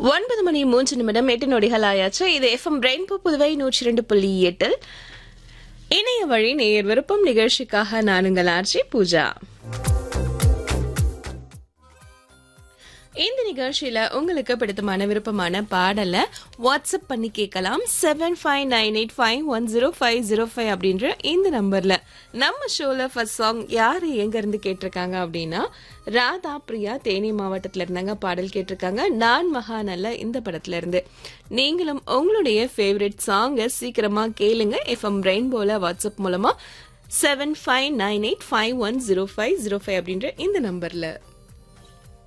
ஒன்பது மணி மூன்று நிமிடம் எட்டு நொடிகள் ஆயாச்சு இது எஃப்எம் ரெயின்போ புதுவை நூற்றி ரெண்டு புள்ளி எட்டில் இணைய வழி நேயர் விருப்பம் நிகழ்ச்சிக்காக நான் உங்கள் ஆர்ஜி பூஜா இந்த நிகழ்ச்சியில உங்களுக்கு பிடித்தமான விருப்பமான பாடலை வாட்ஸ்அப் பண்ணி கேட்கலாம் seven five nine eight five one zero five zero five அப்படின்ற இந்த நம்பர்ல நம்ம ஷோல ஃபர்ஸ்ட் சாங் யாரு எங்க இருந்து கேட்டிருக்காங்க அப்படின்னா ராதா பிரியா தேனி மாவட்டத்துல இருந்தாங்க பாடல் கேட்டிருக்காங்க நான் மகாநல்ல இந்த படத்துல இருந்து நீங்களும் உங்களுடைய ஃபேவரட் சாங்கை சீக்கிரமா கேளுங்க எஃப்எம் ரெயின்போல வாட்ஸ்அப் மூலமா seven five nine eight five one zero five zero five அப்படின்ற இந்த நம்பர்ல